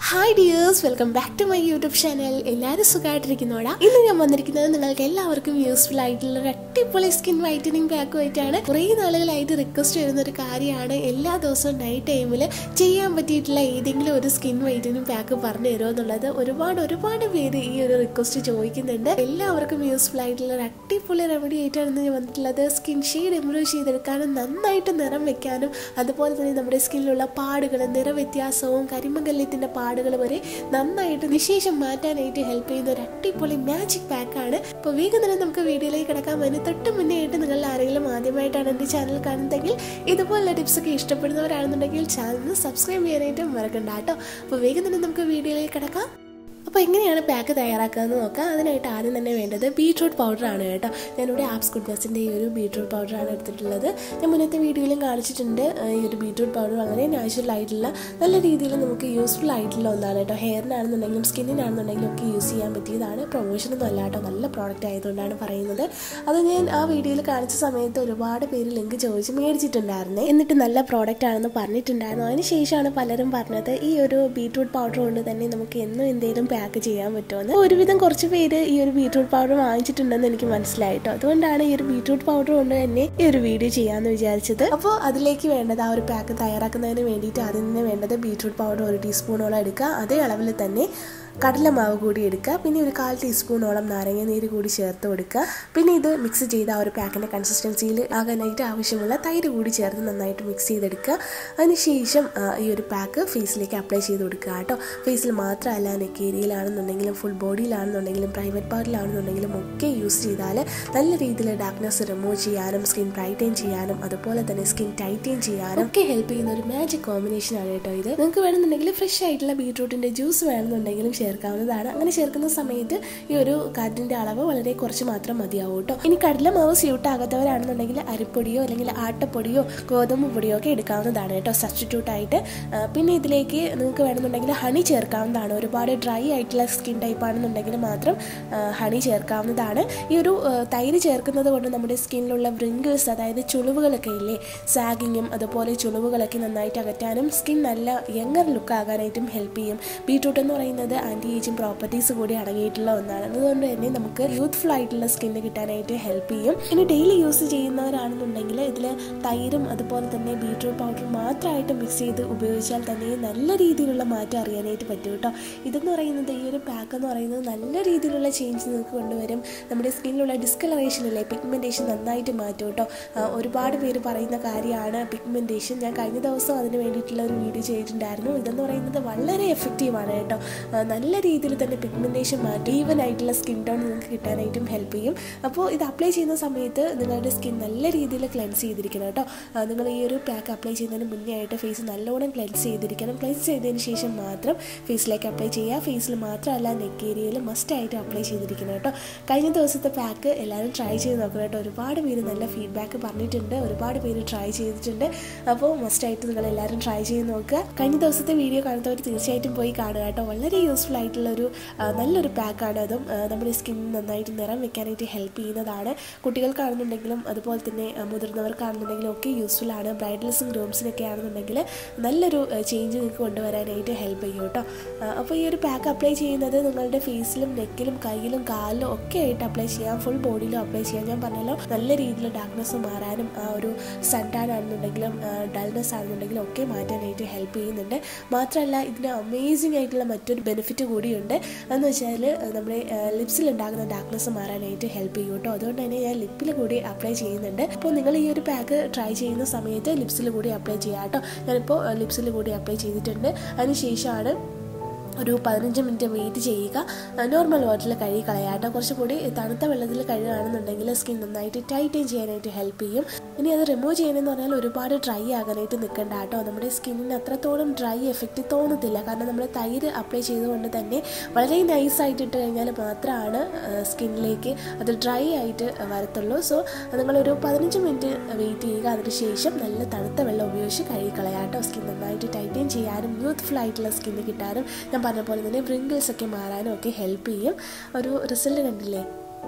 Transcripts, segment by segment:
hi dears welcome back to my YouTube channel എല്ലാവരും സുഖമായിട്ടിരിക്കുന്നോടാ ഇന്ന് ഞാൻ വന്നിരിക്കുന്നത് നിങ്ങൾക്ക് എല്ലാവർക്കും യൂസ്ഫുൾ ആയിട്ടുള്ള ഒരു അടിപൊളി സ്കിൻ വൈറ്റനിങ് പാക്കുമായിട്ടാണ് കുറേ നാളുകളായിട്ട് റിക്വസ്റ്റ് വരുന്ന ഒരു കാര്യമാണ് എല്ലാ ദിവസവും നൈറ്റ് ടൈമിൽ ചെയ്യാൻ പറ്റിയിട്ടുള്ള ഏതെങ്കിലും ഒരു സ്കിൻ വൈറ്റനിങ് പാക്ക് പറഞ്ഞു തരുമോ എന്നുള്ളത് ഒരുപാട് ഒരുപാട് പേര് ഈ ഒരു റിക്വസ്റ്റ് ചോദിക്കുന്നുണ്ട് എല്ലാവർക്കും യൂസ്ഫുൾ ആയിട്ടുള്ള ഒരു അടിപൊളി റെമഡി ആയിട്ടാണ് ഇന്ന് ഞാൻ വന്നിട്ടുള്ളത് സ്കിൻ ഷെയ്ഡ് ഇംപ്രൂവ് ചെയ്തെടുക്കാനും നന്നായിട്ട് നിറം വെക്കാനും അതുപോലെ തന്നെ നമ്മുടെ സ്കിന്നിലുള്ള പാടുകൾ നിറവ്യത്യാസവും കരിമകല്യത്തിന്റെ പാടുകൾ വരെ നന്നായിട്ട് നിശേഷം മാറ്റാനായിട്ട് ഹെൽപ്പ് ചെയ്യുന്ന ഒരു അടിപൊളി മാജിക് പാക്കാണ് അപ്പോൾ വേഗം തന്നെ നമുക്ക് വീഡിയോയിലേക്ക് കിടക്കാൻ അതിന് തൊട്ട് മുന്നേ ആയിട്ട് നിങ്ങൾ ആരെങ്കിലും ആദ്യമായിട്ടാണ് എൻ്റെ ചാനൽ കാണുന്നതെങ്കിൽ ഇതുപോലുള്ള ടിപ്സ് ഒക്കെ ഇഷ്ടപ്പെടുന്നവരാണെന്നുണ്ടെങ്കിൽ ചാനൽ സബ്സ്ക്രൈബ് ചെയ്യാനായിട്ട് മറക്കണ്ട കേട്ടോ അപ്പോൾ വേഗം തന്നെ നമുക്ക് വീഡിയോയിലേക്ക് കിടക്കാം അപ്പോൾ എങ്ങനെയാണ് പാക്ക് തയ്യാറാക്കുകയെന്ന് നോക്കാം അതിനായിട്ട് ആദ്യം തന്നെ വേണ്ടത് ബീട്രൂട്ട് പൗഡറാണ് കേട്ടോ ഞാനിവിടെ ആപ്സ് ഗുഡ്നസിൻ്റെ ഈ ഒരു ബീട്രൂട്ട് പൗഡറാണ് എടുത്തിട്ടുള്ളത് ഞാൻ മുന്നത്തെ വീഡിയോയിലും കാണിച്ചിട്ടുണ്ട് ഏഹ് ഈ ഒരു ബീട്രൂട്ട് പൗഡർ വളരെ നാച്ചുറൽ ആയിട്ടുള്ള നല്ല രീതിയിൽ നമുക്ക് യൂസ്ഫുൾ ആയിട്ടുള്ള ഒന്നാണ് കേട്ടോ ഹെയറിനാണെന്നുണ്ടെങ്കിലും സ്കിന്നിനാണെന്നുണ്ടെങ്കിലും ഒക്കെ യൂസ് ചെയ്യാൻ പറ്റിയതാണ് പ്രൊമോഷനൊന്നും അല്ല കേട്ടോ നല്ല പ്രോഡക്റ്റ് ആയതുകൊണ്ടാണ് പറയുന്നത് അത് ഞാൻ ആ വീഡിയോയിൽ കാണിച്ച സമയത്ത് ഒരുപാട് പേര് ലിങ്ക് ചോദിച്ച് മേടിച്ചിട്ടുണ്ടായിരുന്നേ എന്നിട്ട് നല്ല പ്രോഡക്റ്റ് ആണെന്ന് പറഞ്ഞിട്ടുണ്ടായിരുന്നു അതിന് ശേഷമാണ് പലരും പറഞ്ഞത് ഈ ഒരു ബീട്രൂട്ട് പൗഡർ കൊണ്ട് തന്നെ നമുക്ക് എന്നും എന്തെങ്കിലും പാക്ക് ചെയ്യാൻ പറ്റുമെന്ന് ഒരുവിധം കുറച്ച് പേര് ഈ ഒരു ബീട്രൂട്ട് പൗഡർ വാങ്ങിച്ചിട്ടുണ്ടെന്ന് എനിക്ക് മനസ്സിലായിട്ടോ അതുകൊണ്ടാണ് ഈ ഒരു ബീട്രൂട്ട് പൗഡർ കൊണ്ട് തന്നെ ഈ ഒരു വീഡിയോ ചെയ്യാമെന്ന് വിചാരിച്ചത് അപ്പോൾ അതിലേക്ക് വേണ്ടത് ആ ഒരു പാക്ക് തയ്യാറാക്കുന്നതിന് വേണ്ടിയിട്ട് ആദ്യം തന്നെ വേണ്ടത് ബീട്രൂട്ട് പൗഡർ ഒരു ടീസ്പൂണോളം എടുക്കുക അതേ അളവിൽ തന്നെ കടലമാവ് കൂടി എടുക്കുക പിന്നെ ഒരു കാൽ ടീസ്പൂണോളം നാരങ്ങ നീര് കൂടി ചേർത്ത് കൊടുക്കുക പിന്നെ ഇത് മിക്സ് ചെയ്ത് ആ ഒരു പാക്കിൻ്റെ കൺസിസ്റ്റൻസിയിൽ ആകാനായിട്ട് ആവശ്യമുള്ള തൈര് കൂടി ചേർത്ത് നന്നായിട്ട് മിക്സ് ചെയ്തെടുക്കുക അതിനുശേഷം ആ, ഈ ഒരു പാക്ക് ഫേസിലേക്ക് അപ്ലൈ ചെയ്ത് കൊടുക്കുക കേട്ടോ ഫേസിൽ മാത്രമല്ല നെക്ക് ഏരിയയിലാണെന്നുണ്ടെങ്കിലും ഫുൾ ബോഡിയിലാണെന്നുണ്ടെങ്കിലും പ്രൈവറ്റ് പാർട്ടിലാണെന്നുണ്ടെങ്കിലും ഒക്കെ യൂസ് ചെയ്താൽ നല്ല രീതിയിൽ ഡാർക്ക്നെസ് റിമൂവ് ചെയ്യാനും സ്കിൻ ബ്രൈറ്റൻ ചെയ്യാനും അതുപോലെ തന്നെ സ്കിൻ ടൈറ്റൻ ചെയ്യാനും ഒക്കെ ഹെൽപ്പ് ചെയ്യുന്ന ഒരു മാജിക് കോമ്പിനേഷൻ ആണ് കേട്ടോ ഇത് നിങ്ങൾക്ക് വേണമെന്നുണ്ടെങ്കിൽ ഫ്രഷ് ആയിട്ടുള്ള ബീട്രൂട്ടിന്റെ ജ്യൂസ് വേണമെന്നുണ്ടെങ്കിലും ചേർക്കാവുന്നതാണ് അങ്ങനെ ചേർക്കുന്ന സമയത്ത് ഈ ഒരു കാറ്റിന്റെ അളവ് വളരെ കുറച്ച് മാത്രം മതിയാവും കേട്ടോ ഇനി കടലമാവ് സ്യൂട്ട് ആകാത്തവരാണെന്നുണ്ടെങ്കിൽ അരിപ്പൊടിയോ അല്ലെങ്കിൽ ആട്ടപ്പൊടിയോ ഗോതമ്പ് പൊടിയോ ഒക്കെ എടുക്കാവുന്നതാണ് കേട്ടോ സബ്സ്റ്റിറ്റ്യൂട്ട് ആയിട്ട് ആ, പിന്നെ ഇതിലേക്ക് നിങ്ങൾക്ക് വേണമെന്നുണ്ടെങ്കിൽ ഹണി ചേർക്കാവുന്നതാണ് ഒരുപാട് ഡ്രൈ ആയിട്ടുള്ള സ്കിൻ ടൈപ്പ് ആണെന്നുണ്ടെങ്കിൽ മാത്രം ആ, ഹണി ചേർക്കാവുന്നതാണ് ഈ ഒരു ആ, തൈര് ചേർക്കുന്നത് കൊണ്ട് നമ്മുടെ സ്കിന്നിലുള്ള വ്രിങ്കിൾസ് അതായത് ചുളിവുകളൊക്കെ ഇല്ലേ സാഗിങ്ങും അതുപോലെ ചുളിവുകളൊക്കെ നന്നായിട്ട് അകറ്റാനും സ്കിൻ നല്ല യങ്ങർ ലുക്ക് ആകാനായിട്ടും ഹെൽപ്പ് ചെയ്യും ബീട്രൂട്ട് എന്ന് പറയുന്നത് ആൻറ്റി ഏജിങ് പ്രോപ്പർട്ടീസ് കൂടി അടങ്ങിയിട്ടുള്ള ഒന്നാണ് അതുകൊണ്ട് തന്നെ നമുക്ക് യൂത്ത്ഫുൾ ആയിട്ടുള്ള സ്കിന്ന് കിട്ടാനായിട്ട് ഹെൽപ്പ് ചെയ്യും ഇനി ഡെയിലി യൂസ് ചെയ്യുന്നവരാണെന്നുണ്ടെങ്കിൽ ഇതിൽ തൈരും അതുപോലെ തന്നെ ബീട്രൂട്ട് പൗഡർ മാത്രമായിട്ട് മിക്സ് ചെയ്ത് ഉപയോഗിച്ചാൽ തന്നെ നല്ല രീതിയിലുള്ള മാറ്റം അറിയാനായിട്ട് പറ്റും കേട്ടോ ഇതെന്ന് പറയുന്നത് ഈ ഒരു പാക്ക് എന്ന് പറയുന്നത് നല്ല രീതിയിലുള്ള ചേഞ്ച് നിങ്ങൾക്ക് കൊണ്ടുവരും നമ്മുടെ സ്കിന്നിലുള്ള ഡിസ്കളറേഷൻ ഇല്ലേ പിഗ്മെൻറ്റേഷൻ നന്നായിട്ട് മാറ്റും കേട്ടോ ആ, ഒരുപാട് പേര് പറയുന്ന കാര്യമാണ് പിഗ്മെൻറ്റേഷൻ ഞാൻ കഴിഞ്ഞ ദിവസം അതിന് വേണ്ടിയിട്ടുള്ള ഒരു വീഡിയോ ചെയ്തിട്ടുണ്ടായിരുന്നു ഇതെന്ന് പറയുന്നത് വളരെ എഫക്റ്റീവാണ് കേട്ടോ ആ, നല്ല രീതിയിൽ തന്നെ പിഗ്മെൻറ്റേഷൻ മാറ്റി ഈവൻ ആയിട്ടുള്ള സ്കിൻ ടോൺ നിങ്ങൾക്ക് കിട്ടാനായിട്ടും ഹെൽപ്പ് ചെയ്യും അപ്പോൾ ഇത് അപ്ലൈ ചെയ്യുന്ന സമയത്ത് നിങ്ങളുടെ സ്കിൻ നല്ല രീതിയിൽ ക്ലെൻസ് ചെയ്തിരിക്കണം കേട്ടോ ആ, നിങ്ങൾ ഈ ഒരു പാക്ക് അപ്ലൈ ചെയ്യുന്നതിന് മുന്നേ ആയിട്ട് ഫേസ് നല്ലോണം ക്ലെൻസ് ചെയ്തിരിക്കണം ക്ലെൻസ് ചെയ്തതിന് ശേഷം മാത്രം ഫേസിലേക്ക് അപ്ലൈ ചെയ്യുക ഫേസിൽ മാത്രമല്ല നെക്ക് ഏരിയയിൽ മസ്റ്റായിട്ട് അപ്ലൈ ചെയ്തിരിക്കണം കേട്ടോ കഴിഞ്ഞ ദിവസത്തെ പാക്ക് എല്ലാവരും ട്രൈ ചെയ്ത് നോക്കണം കേട്ടോ ഒരുപാട് പേര് നല്ല ഫീഡ്ബാക്ക് പറഞ്ഞിട്ടുണ്ട് ഒരുപാട് പേര് ട്രൈ ചെയ്തിട്ടുണ്ട് അപ്പോൾ മസ്റ്റായിട്ട് നിങ്ങൾ എല്ലാവരും ട്രൈ ചെയ്ത് നോക്കുക കഴിഞ്ഞ ദിവസത്തെ വീഡിയോ കാണുന്നവർ തീർച്ചയായിട്ടും പോയി കാണുക കേട്ടോ വളരെ യൂസ്ഫുൾ ആയിട്ടുള്ള ഒരു ആ, നല്ലൊരു പാക്കാണ് അതും ആ, നമ്മുടെ സ്കിൻ നന്നായിട്ട് നിറം വെക്കാനായിട്ട് ഹെൽപ്പ് ചെയ്യുന്നതാണ് കുട്ടികൾക്കാണെന്നുണ്ടെങ്കിലും അതുപോലെ തന്നെ ആ, മുതിർന്നവർക്കാണെന്നുണ്ടെങ്കിലും ഒക്കെ യൂസ്ഫുൾ ആണ് ബ്രൈഡൽസും ഗ്രൂംസിനൊക്കെ ആണെന്നുണ്ടെങ്കിൽ നല്ലൊരു ചേഞ്ച് നിങ്ങൾക്ക് കൊണ്ടുവരാനായിട്ട് ഹെൽപ്പ് ചെയ്യും കേട്ടോ ആ, അപ്പോൾ ഈ ഒരു പാക്ക് അപ്ലൈ ചെയ്യുന്നത് നിങ്ങളുടെ ഫേസിലും നെക്കിലും കയ്യിലും കാലിലും ഒക്കെ ആയിട്ട് അപ്ലൈ ചെയ്യാം ഫുൾ ബോഡിയിലും അപ്ലൈ ചെയ്യാം ഞാൻ പറഞ്ഞല്ലോ നല്ല രീതിയിൽ ഡാർക്ക്നെസ് മാറാനും ആ ഒരു സൺടാൻ ആണെന്നുണ്ടെങ്കിലും ഡൾനെസ് ആണെന്നുണ്ടെങ്കിലും ഒക്കെ മാറ്റാനായിട്ട് ഹെൽപ്പ് ചെയ്യുന്നുണ്ട് മാത്രമല്ല ഇതിന് അമേസിംഗ് ആയിട്ടുള്ള മറ്റൊരു ബെനിഫിറ്റ് കൂടിയുണ്ട് എന്ന് വെച്ചാൽ നമ്മുടെ ലിപ്സിൽ ഉണ്ടാകുന്ന ഡാർക്ക്നെസ് മാറാനായിട്ട് ഹെൽപ്പ് ചെയ്യും കേട്ടോ അതുകൊണ്ട് തന്നെ ഞാൻ ലിപ്പിൽ കൂടി അപ്ലൈ ചെയ്യുന്നുണ്ട് അപ്പോൾ നിങ്ങൾ ഈ ഒരു പാക്ക് ട്രൈ ചെയ്യുന്ന സമയത്ത് ലിപ്സിൽ കൂടി അപ്ലൈ ചെയ്യാം കേട്ടോ ഞാനിപ്പോൾ ലിപ്സിൽ കൂടി അപ്ലൈ ചെയ്തിട്ടുണ്ട് അതിനുശേഷമാണ് ഒരു പതിനഞ്ച് മിനിറ്റ് വെയിറ്റ് ചെയ്യുക നോർമൽ വാട്ടറിൽ കഴുകി കളയാട്ടോ കുറച്ചുകൂടി തണുത്ത വെള്ളത്തിൽ കഴുകുകയാണെന്നുണ്ടെങ്കിൽ സ്കിൻ നന്നായിട്ട് ടൈറ്റൻ ചെയ്യാനായിട്ട് ഹെൽപ്പ് ചെയ്യും ഇനി അത് റിമൂവ് ചെയ്യണമെന്ന് പറഞ്ഞാൽ ഒരുപാട് ഡ്രൈ ആകാനായിട്ട് നിൽക്കണ്ട കേട്ടോ നമ്മുടെ സ്കിന്നിന് അത്രത്തോളം ഡ്രൈ എഫക്റ്റ് തോന്നത്തില്ല കാരണം നമ്മൾ തൈര് അപ്ലൈ ചെയ്തുകൊണ്ട് തന്നെ വളരെ നൈസായിട്ട് ഇട്ട് കഴിഞ്ഞാൽ മാത്രമാണ് സ്കിന്നിലേക്ക് അത് ഡ്രൈ ആയിട്ട് വരത്തുള്ളൂ സോ നിങ്ങളൊരു പതിനഞ്ച് മിനിറ്റ് വെയിറ്റ് ചെയ്യുക അതിനുശേഷം നല്ല തണുത്ത വെള്ളം ഉപയോഗിച്ച് കഴുകി കളയാട്ടോ സ്കിൻ നന്നായിട്ട് ടൈറ്റൻ ചെയ്യാനും യൂത്ത്ഫുൾ ആയിട്ടുള്ള സ്കിന്ന് കിട്ടാനും ഞാൻ പറഞ്ഞ പോലെ തന്നെ wrinkles ഒക്കെ മാറാനും ഒക്കെ ഹെൽപ്പ് ചെയ്യും ഒരു റിസൾട്ട് കണ്ടില്ലേ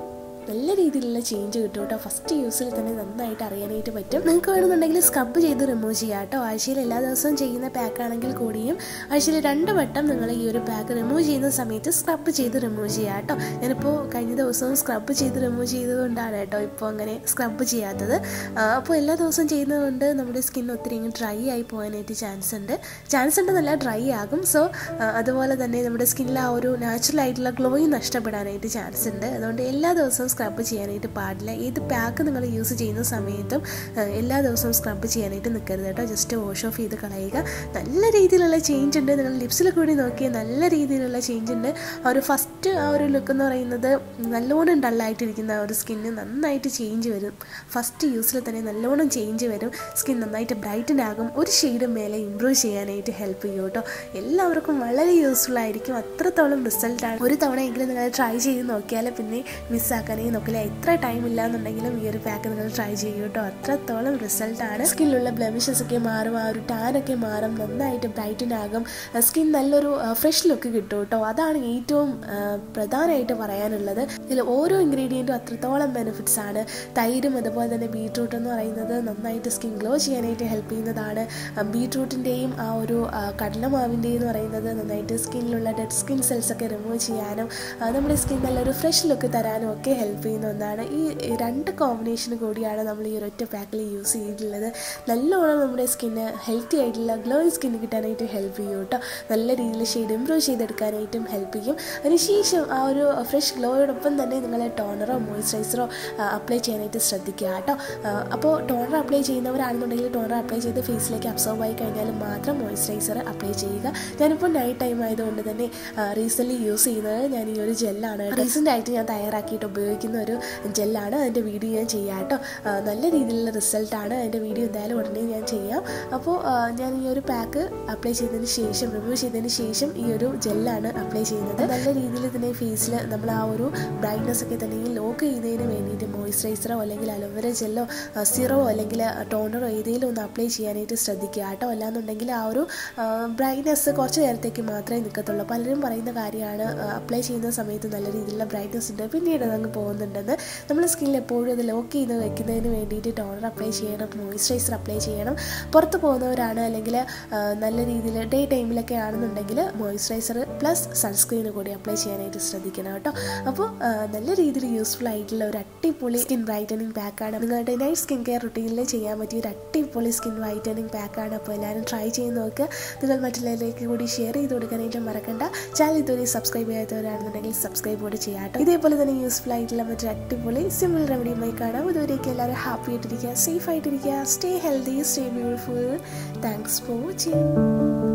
നല്ല രീതിയിലുള്ള ചേഞ്ച് കിട്ടും കേട്ടോ ഫസ്റ്റ് യൂസിൽ തന്നെ നന്നായിട്ട് അറിയാനായിട്ട് പറ്റും നിങ്ങൾക്ക് വേണമെന്നുണ്ടെങ്കിൽ സ്ക്രബ് ചെയ്ത് റിമൂവ് ചെയ്യാം കേട്ടോ ആഴ്ചയിൽ എല്ലാ ദിവസവും ചെയ്യുന്ന പാക്ക് ആണെങ്കിൽ കൂടിയും ആഴ്ചയിൽ രണ്ട് വട്ടം നിങ്ങൾ ഈ ഒരു പാക്ക് റിമൂവ് ചെയ്യുന്ന സമയത്ത് സ്ക്രബ് ചെയ്ത് റിമൂവ് ചെയ്യാം കേട്ടോ ഞാനിപ്പോൾ കഴിഞ്ഞ ദിവസവും സ്ക്രബ് ചെയ്ത് റിമൂവ് ചെയ്തതുകൊണ്ടാണ് കേട്ടോ ഇപ്പോൾ അങ്ങനെ സ്ക്രബ് ചെയ്യാത്തത് ആ, അപ്പോൾ എല്ലാ ദിവസവും ചെയ്യുന്നതുകൊണ്ട് നമ്മുടെ സ്കിൻ ഒത്തിരി ഇങ്ങനെ ഡ്രൈ ആയി പോകാനായിട്ട് ചാൻസ് ഉണ്ട് ചാൻസ് ഉണ്ടെന്നല്ല ഡ്രൈ ആകും സോ അതുപോലെ തന്നെ നമ്മുടെ സ്കിന്നിൽ ആ ഒരു നാച്ചുറൽ ആയിട്ടുള്ള ഗ്ലോയും നഷ്ടപ്പെടാനായിട്ട് ചാൻസ് ഉണ്ട് അതുകൊണ്ട് എല്ലാ ദിവസവും സ്ക്രബ് ചെയ്യാനായിട്ട് പാടില്ല ഏത് പാക്ക് നിങ്ങൾ യൂസ് ചെയ്യുന്ന സമയത്തും ആ, എല്ലാ ദിവസവും സ്ക്രബ് ചെയ്യാനായിട്ട് നിൽക്കരുത് കേട്ടോ ജസ്റ്റ് വാഷ് ഓഫ് ചെയ്ത് കളയുക നല്ല രീതിയിലുള്ള ചേഞ്ച് ഉണ്ട് നിങ്ങൾ ലിപ്സിൽ കൂടി നോക്കിയാൽ നല്ല രീതിയിലുള്ള ചേഞ്ച് ഉണ്ട് ആ ഒരു ഫസ്റ്റ് ആ ഒരു ലുക്ക് എന്ന് പറയുന്നത് നല്ലോണം ഡള്ളായിട്ടിരിക്കുന്ന ആ ഒരു സ്കിന്ന് നന്നായിട്ട് ചേഞ്ച് വരും ഫസ്റ്റ് യൂസിൽ തന്നെ നല്ലോണം ചേഞ്ച് വരും സ്കിൻ നന്നായിട്ട് ബ്രൈറ്റൻ ആകും ഒരു ഷെയ്ഡ് മേലെ ഇമ്പ്രൂവ് ചെയ്യാനായിട്ട് ഹെൽപ്പ് ചെയ്യും കേട്ടോ എല്ലാവർക്കും വളരെ യൂസ്ഫുൾ ആയിരിക്കും അത്രത്തോളം റിസൾട്ടാണ് ഒരു തവണ എങ്കിലും നിങ്ങൾ ട്രൈ ചെയ്ത് നോക്കിയാൽ പിന്നെ മിസ്സാക്കാനേ നോക്കില്ല എത്ര ടൈം ഇല്ല എന്നുണ്ടെങ്കിലും ഈ ഒരു പാക്ക് നിങ്ങൾ ട്രൈ ചെയ്യും കേട്ടോ അത്രത്തോളം റിസൾട്ടാണ് സ്കിന്നിലുള്ള ബ്ലമിഷസ് ഒക്കെ മാറും ആ ഒരു ടാൻ ഒക്കെ മാറും നന്നായിട്ട് ബ്രൈറ്റൻ ആകും സ്കിൻ നല്ലൊരു ഫ്രഷ് ലുക്ക് കിട്ടും കേട്ടോ അതാണ് ഏറ്റവും ആ, പ്രധാനമായിട്ട് പറയാനുള്ളത് ഇതിൽ ഓരോ ഇൻഗ്രീഡിയൻറ്റും അത്രത്തോളം ബെനിഫിറ്റ്സ് ആണ് തൈരും അതുപോലെ തന്നെ ബീട്രൂട്ട് എന്ന് പറയുന്നത് നന്നായിട്ട് സ്കിൻ ഗ്ലോ ചെയ്യാനായിട്ട് ഹെൽപ്പ് ചെയ്യുന്നതാണ് ബീട്രൂട്ടിൻ്റെയും ആ ഒരു ആ, കടലമാവിൻ്റെയും എന്ന് പറയുന്നത് നന്നായിട്ട് സ്കിന്നിലുള്ള ഡെഡ് സ്കിൻ സെൽസ് ഒക്കെ റിമൂവ് ചെയ്യാനും ആ, നമ്മുടെ സ്കിൻ നല്ലൊരു ഫ്രഷ് ലുക്ക് തരാനും ഒക്കെ ഹെൽപ്പ് ചെയ്യുന്ന ഒന്നാണ് ഈ രണ്ട് കോമ്പിനേഷൻ കൂടിയാണ് നമ്മൾ ഈ ഒരൊറ്റ പാക്കിൽ യൂസ് ചെയ്തിട്ടുള്ളത് നല്ലോണം നമ്മുടെ സ്കിന്ന് ഹെൽത്തി ആയിട്ടുള്ള ഗ്ലോയിങ് സ്കിൻ കിട്ടാനായിട്ട് ഹെൽപ്പ് ചെയ്യും കേട്ടോ നല്ല രീതിയിൽ ഷെയ്ഡ് ഇമ്പ്രൂവ് ചെയ്തെടുക്കാനായിട്ടും ഹെൽപ്പ് ചെയ്യും അതിനുശേഷം ആ ഒരു ഫ്രഷ് ഗ്ലോയോടൊപ്പം തന്നെ നിങ്ങൾ ടോണറോ മോയ്സ്ചറൈസറോ അപ്ലൈ ചെയ്യാനായിട്ട് ശ്രദ്ധിക്കുക കേട്ടോ അപ്പോൾ ടോണർ അപ്ലൈ ചെയ്യുന്നവരാണെന്നുണ്ടെങ്കിൽ ടോണർ അപ്ലൈ ചെയ്ത് ഫേസിലേക്ക് അബ്സോർബ് ആയി കഴിഞ്ഞാൽ മാത്രം മോയ്സ്ചറൈസർ അപ്ലൈ ചെയ്യുക ഞാനിപ്പോൾ നൈറ്റ് ടൈം ആയതുകൊണ്ട് തന്നെ റീസെൻ്റ്ലി യൂസ് ചെയ്യുന്നത് ഞാൻ ഈ ഒരു ജെല്ലാണ് റീസെൻ്റ് ആയിട്ട് ഞാൻ തയ്യാറാക്കിയിട്ട് ഉപയോഗിക്കുന്ന ഒരു ജെല്ലാണ് അതിൻ്റെ വീഡിയോ ഞാൻ ചെയ്യാം കേട്ടോ ആ, നല്ല രീതിയിലുള്ള റിസൾട്ടാണ് അതിൻ്റെ വീഡിയോ എന്തായാലും ഉടനെ ഞാൻ ചെയ്യാം അപ്പോൾ ആ, ഞാൻ ഈ ഒരു പാക്ക് അപ്ലൈ ചെയ്തതിന് ശേഷം റിമൂവ് ചെയ്തതിന് ശേഷം ഈ ഒരു ജെല്ലാണ് അപ്ലൈ ചെയ്യുന്നത് നല്ല രീതിയിൽ തന്നെ ഫേസിൽ നമ്മൾ ആ ഒരു ബ്രൈറ്റ്നസ് ഒക്കെ തന്നെ ലോക്ക് ചെയ്യുന്നതിന് വേണ്ടിയിട്ട് മോയ്സ്ചറൈസറോ അല്ലെങ്കിൽ അലോവേര ജെല്ലോ സിറോ അല്ലെങ്കിൽ ടോണറോ ഏതെങ്കിലും ഒന്ന് അപ്ലൈ ചെയ്യാനായിട്ട് ശ്രദ്ധിക്കുക കേട്ടോ അല്ലാന്നുണ്ടെങ്കിൽ ആ ഒരു ബ്രൈറ്റ്നസ് കുറച്ച് നേരത്തേക്ക് മാത്രമേ നിൽക്കത്തുള്ളൂ പലരും പറയുന്ന കാര്യമാണ് അപ്ലൈ ചെയ്യുന്ന സമയത്ത് നല്ല രീതിയിലുള്ള ബ്രൈറ്റ്നസ് ഉണ്ട് പിന്നീട് അതങ്ങ് പോകുന്നുണ്ടെന്ന് നമ്മൾ സ്കിന്നിൽ എപ്പോഴും അത് ലോക്ക് ചെയ്ത് വെക്കുന്നതിന് വേണ്ടിയിട്ട് ടോണർ അപ്ലൈ ചെയ്യണം മോയ്സ്ചറൈസർ അപ്ലൈ ചെയ്യണം പുറത്ത് പോകുന്നവരാണ് അല്ലെങ്കിൽ ആ, നല്ല രീതിയിൽ ഡേ ടൈമിലൊക്കെ ആണെന്നുണ്ടെങ്കിൽ മോയ്സ്ചറൈസർ പ്ലസ് സൺസ്ക്രീൻ കൂടി അപ്ലൈ ചെയ്യാനായിട്ട് ശ്രദ്ധിക്കണം കേട്ടോ അപ്പോൾ ആ, നല്ല രീതിയിൽ യൂസ്ഫുൾ ആയിട്ടുള്ള ഒരു അടിപൊളി സ്കിൻ ബ്രൈറ്റനിങ് പാക്കാണ് നിങ്ങളുടെ നൈറ്റ് സ്കിൻ കെയർ റുട്ടീനിൽ ചെയ്യാൻ പറ്റിയ ഒരു അടിപൊളി സ്കിൻ വൈറ്റനിങ് പാക്കാണ് അപ്പോൾ എല്ലാവരും ട്രൈ ചെയ്ത് നോക്കുക നിങ്ങൾ മറ്റുള്ളവരിലേക്ക് കൂടി ഷെയർ ചെയ്ത് കൊടുക്കാനായിട്ട് മറക്കണ്ട ചാനൽ ഇതുവരെ സബ്സ്ക്രൈബ് ചെയ്യാത്തവരാണെന്നുണ്ടെങ്കിൽ സബ്സ്ക്രൈബ് കൂടി ചെയ്യാട്ടോ ഇതേപോലെ തന്നെ യൂസ്ഫുൾ ആയിട്ടുള്ള മറ്റൊരു അടിപൊളി സിമ്പിൾ റെമഡിയുമായി കാണാം ഇതുവരെയൊക്കെ എല്ലാവരും ഹാപ്പി ആയിട്ടിരിക്കുക സേഫ് ആയിട്ടിരിക്കുക stay healthy stay beautiful thanks for watching